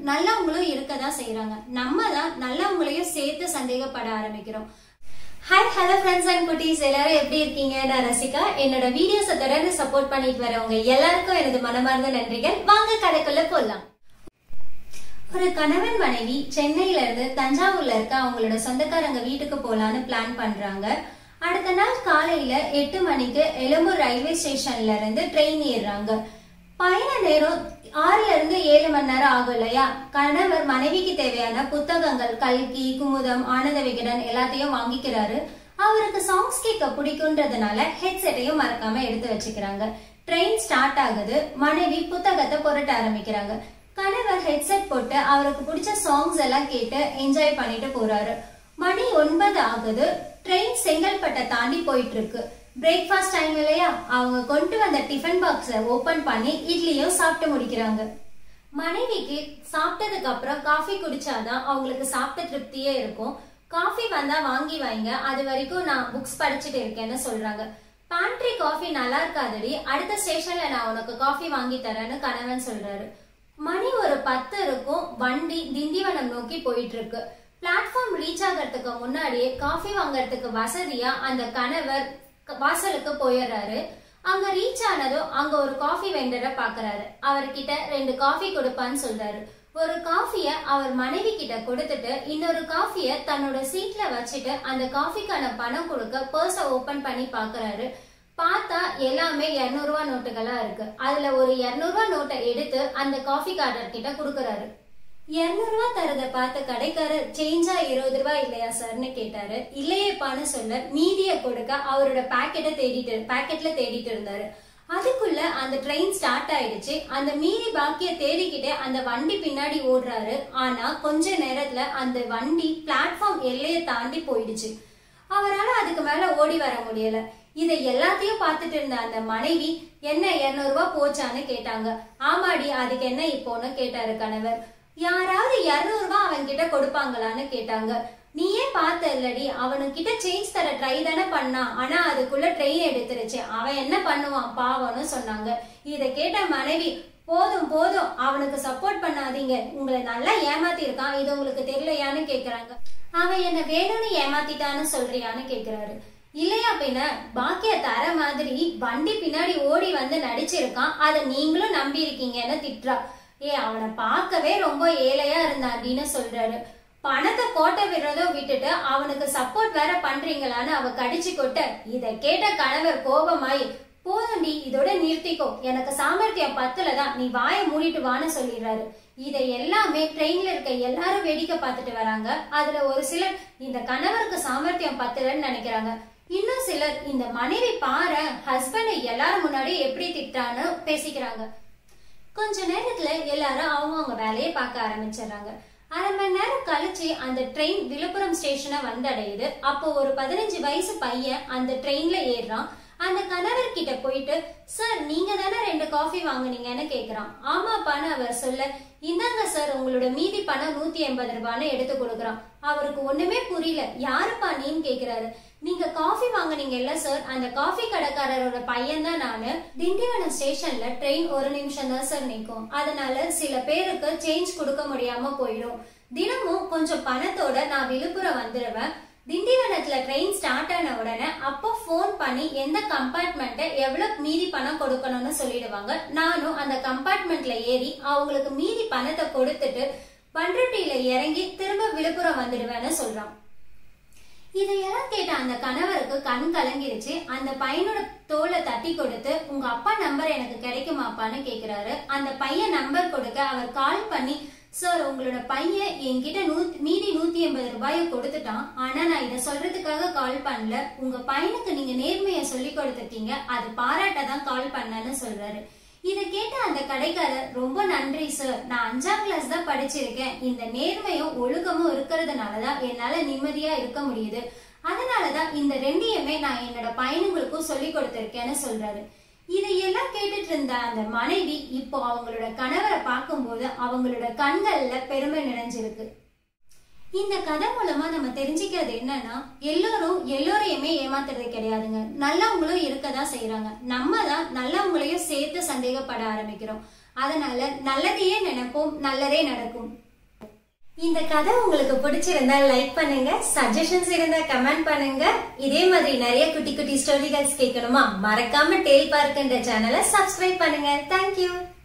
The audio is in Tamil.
நல்லவங்களும் இருக்கதான் செய்யறாங்க நம்ம தான் நல்லவங்களையும் சேர்த்து சந்தேகப்பட ஆரம்பிக்கிறோம் ஹாய் ஹலோ ஃப்ரெண்ட்ஸ் அண்ட் குட்டீஸ் எல்லாரும் எப்படி இருக்கீங்க நான் ரசிகா என்னோட வீடியோஸை தொடர்ந்து சப்போர்ட் பண்ணிட்டு வரவங்க எல்லாருக்கும் எனது மனமார்ந்த நன்றிகள் வாங்க கதைக்குள்ள போலாம் ஒரு கணவன் மனைவி சென்னையில இருந்து தஞ்சாவூர்ல இருக்க அவங்களோட சொந்தக்காரங்க வீட்டுக்கு போலான்னு பிளான் பண்றாங்க அடுத்த நாள் காலையில எட்டு மணிக்கு எழும்பூர் ரயில்வே ஸ்டேஷன்ல இருந்து ட்ரெயின் ஏறுறாங்க பயண நேரம் ஆறுல இருந்து ஏழு மணி நேரம் ஆகும் இல்லையா கணவர் மனைவிக்கு தேவையான புத்தகங்கள் கல்கி குமுதம் ஆனந்த விகடன் எல்லாத்தையும் வாங்கிக்கிறாரு அவருக்கு சாங்ஸ் கேட்க பிடிக்குன்றதுனால ஹெட்செட்டையும் மறக்காம எடுத்து வச்சுக்கிறாங்க ட்ரெயின் ஸ்டார்ட் ஆகுது மனைவி புத்தகத்தை புரட்ட ஆரம்பிக்கிறாங்க கணவர் ஹெட்செட் போட்டு அவருக்கு பிடிச்ச சாங்ஸ் எல்லாம் கேட்டு என்ஜாய் பண்ணிட்டு போறாரு மணி ஒன்பது ஆகுது ட்ரெயின் செங்கல்பட்டை தாண்டி போயிட்டு இருக்கு பிரேக்ஃபாஸ்ட் டைம் இல்லையா அவங்க கொண்டு வந்த டிஃபன் பாக்ஸ ஓபன் பண்ணி இட்லியும் சாப்பிட்டு முடிக்கிறாங்க மனைவிக்கு சாப்பிட்டதுக்கு அப்புறம் காஃபி குடிச்சாதான் அவங்களுக்கு சாப்பிட்ட திருப்தியே இருக்கும் காஃபி வந்தா வாங்கி வைங்க அது வரைக்கும் நான் புக்ஸ் படிச்சுட்டு இருக்கேன்னு சொல்றாங்க பேண்ட்ரி காஃபி நல்லா இருக்காதடி அடுத்த ஸ்டேஷன்ல நான் உனக்கு காஃபி வாங்கி தரேன்னு கணவன் சொல்றாரு மணி ஒரு பத்து இருக்கும் வண்டி திண்டிவனம் நோக்கி போயிட்டு இருக்கு பிளாட்ஃபார்ம் ரீச் ஆகிறதுக்கு முன்னாடியே காஃபி வாங்கறதுக்கு வசதியா அந்த கணவர் வாசலுக்கு போயிடுறாரு அங்க ரீச் ஆனதும் அங்க ஒரு காஃபி வெண்டரை பாக்குறாரு அவர்கிட்ட ரெண்டு காஃபி கொடுப்பான்னு சொல்றாரு ஒரு காஃபிய அவர் மனைவி கிட்ட கொடுத்துட்டு இன்னொரு காஃபிய தன்னோட சீட்ல வச்சுட்டு அந்த காஃபிக்கான பணம் கொடுக்க பர்ஸ ஓபன் பண்ணி பாக்குறாரு பார்த்தா எல்லாமே இருநூறுவா நோட்டுகளா இருக்கு அதுல ஒரு இருநூறுவா நோட்டை எடுத்து அந்த காஃபி கார்டர் கிட்ட கொடுக்கறாரு இருநூறுவா தரத பார்த்த கடைக்காரர் சேஞ்சா இருபது ரூபாய் இல்லையா சார்னு கேட்டாரு இல்லையேப்பான்னு சொல்ல மீதிய கொடுக்க அவரோட பாக்கெட்டை தேடிட்டு பாக்கெட்ல தேடிட்டு இருந்தாரு அதுக்குள்ள அந்த ட்ரெயின் ஸ்டார்ட் ஆயிடுச்சு அந்த மீதி பாக்கிய தேடிக்கிட்டே அந்த வண்டி பின்னாடி ஓடுறாரு ஆனா கொஞ்ச நேரத்துல அந்த வண்டி பிளாட்ஃபார்ம் எல்லையை தாண்டி போயிடுச்சு அவரால் அதுக்கு மேல ஓடி வர முடியல இதை எல்லாத்தையும் பார்த்துட்டு இருந்த அந்த மனைவி என்ன இருநூறு ரூபாய் போச்சான்னு கேட்டாங்க ஆமாடி அதுக்கு என்ன இப்போன்னு கேட்டாரு கணவர் யாராவது இருநூறு ரூபாய் அவன் கிட்ட கொடுப்பாங்களான்னு கேட்டாங்க நீயே பார்த்த இல்லடி அவனுக்கிட்ட சேஞ்ச் தர ட்ரை தானே பண்ணான் ஆனா அதுக்குள்ள ட்ரெயின் எடுத்துருச்சு அவன் என்ன பண்ணுவான் பாவம்னு சொன்னாங்க இதை கேட்ட மனைவி போதும் போதும் அவனுக்கு சப்போர்ட் பண்ணாதீங்க உங்களை நல்லா ஏமாத்தி இருக்கான் இது உங்களுக்கு தெரியலையான்னு கேக்குறாங்க அவன் என்ன வேணும்னு ஏமாத்திட்டான்னு சொல்றியான்னு கேக்குறாரு இல்லையா பின்ன பாக்கிய தர மாதிரி வண்டி பின்னாடி ஓடி வந்து நடிச்சிருக்கான் அதை நீங்களும் நம்பி இருக்கீங்கன்னு திட்டுறா ஏ அவனை பார்க்கவே ரொம்ப ஏழையா இருந்தாண்டின்னு சொல்றாரு பணத்தை கோட்டை விடுறதும் விட்டுட்டு அவனுக்கு சப்போர்ட் வேற பண்றீங்களான்னு அவ கடிச்சு கொட்ட இத கேட்ட கணவர் கோபமாயி போதும்டி இதோட நிறுத்திக்கோ எனக்கு சாமர்த்தியம் பத்துல தான் நீ வாயை மூடிட்டு வான்னு சொல்லிடுறாரு இதை எல்லாமே ட்ரெயின்ல இருக்க எல்லாரும் வேடிக்கை பார்த்துட்டு வராங்க அதுல ஒரு சிலர் இந்த கணவருக்கு சாமர்த்தியம் பத்தலன்னு நினைக்கிறாங்க இன்னும் சிலர் இந்த மனைவி பாரு ஹஸ்பண்ட் எல்லாரும் முன்னாடி எப்படி திட்டான்னு பேசிக்கிறாங்க கொஞ்ச நேரத்துல எல்லாரும் அவங்கவுங்க வேலையை பார்க்க ஆரம்பிச்சிடுறாங்க அரை மணி நேரம் கழிச்சு அந்த ட்ரெயின் விழுப்புரம் ஸ்டேஷனை வந்தடையுது அப்போ ஒரு பதினஞ்சு வயசு பையன் அந்த ட்ரெயின்ல ஏறுறான் அந்த கணவர் கிட்ட போயிட்டு சார் நீங்க தானே ரெண்டு காஃபி வாங்குனீங்கன்னு கேக்குறான் ஆமாப்பான்னு அவர் சொல்ல இந்தாங்க சார் உங்களோட மீதி பணம் நூத்தி எண்பது ரூபான்னு எடுத்து கொடுக்குறான் அவருக்கு ஒண்ணுமே புரியல யாருப்பா நீன்னு கேக்குறாரு நீங்க காஃபி வாங்குனீங்கல்ல சார் அந்த காஃபி கடைக்காரரோட பையன் தான் நானு திண்டிவனம் ஸ்டேஷன்ல ட்ரெயின் ஒரு நிமிஷம் தான் சார் நிற்கும் அதனால சில பேருக்கு சேஞ்ச் கொடுக்க முடியாம போயிடும் தினமும் கொஞ்சம் பணத்தோட நான் விழுப்புரம் வந்துடுவேன் திண்டிவனத்துல ட்ரெயின் ஸ்டார்ட் ஆன உடனே அப்போ ஃபோன் பண்ணி எந்த கம்பார்ட்மெண்ட்டை எவ்வளவு மீதி பணம் கொடுக்கணும்னு சொல்லிடுவாங்க நானும் அந்த கம்பார்ட்மெண்ட்ல ஏறி அவங்களுக்கு மீதி பணத்தை கொடுத்துட்டு பண்ருட்டியில இறங்கி திரும்ப விழுப்புரம் வந்துடுவேன்னு சொல்றான் இதையெல்லாம் கேட்ட அந்த கணவருக்கு கண் கலங்கிருச்சு அந்த பையனோட தோலை தட்டி கொடுத்து உங்க அப்பா நம்பர் எனக்கு கிடைக்குமாப்பான்னு கேக்குறாரு அந்த பையன் நம்பர் கொடுக்க அவர் கால் பண்ணி சார் உங்களோட பையன் என்கிட்ட நூ மீதி நூத்தி எண்பது ரூபாயை கொடுத்துட்டான் ஆனா நான் இதை சொல்றதுக்காக கால் பண்ணல உங்க பையனுக்கு நீங்க நேர்மையை சொல்லி கொடுத்துட்டீங்க அது பாராட்ட தான் கால் பண்ணேன்னு சொல்றாரு இதை கேட்ட அந்த கடைக்காரர் ரொம்ப நன்றி சார் நான் அஞ்சாம் கிளாஸ் தான் படிச்சிருக்கேன் இந்த நேர்மையும் ஒழுக்கமும் இருக்கிறதுனாலதான் என்னால நிம்மதியா இருக்க முடியுது அதனாலதான் இந்த ரெண்டையுமே நான் என்னோட பையனுங்களுக்கும் சொல்லி கொடுத்திருக்கேன்னு சொல்றாரு இதையெல்லாம் கேட்டுட்டு இருந்த அந்த மனைவி இப்போ அவங்களோட கணவரை பார்க்கும்போது அவங்களோட கண்கள்ல பெருமை நிறைஞ்சிருக்கு இந்த கதை மூலமா நம்ம தெரிஞ்சுக்கிறது என்னன்னா எல்லோரும் எல்லோரையுமே ஏமாத்துறது கிடையாதுங்க நல்லவங்களும் இருக்கதான் செய்யறாங்க நம்ம தான் நல்லவங்களையும் சேர்த்து சந்தேகப்பட ஆரம்பிக்கிறோம் அதனால நல்லதையே நினைப்போம் நல்லதே நடக்கும் இந்த கதை உங்களுக்கு பிடிச்சிருந்தா லைக் பண்ணுங்க சஜஷன்ஸ் இருந்தா கமெண்ட் பண்ணுங்க இதே மாதிரி நிறைய குட்டி குட்டி ஸ்டோரிகள்ஸ் கேட்கணுமா மறக்காம டேல் பார்க்கின்ற சேனலை சப்ஸ்கிரைப் பண்ணுங்க தேங்க்யூ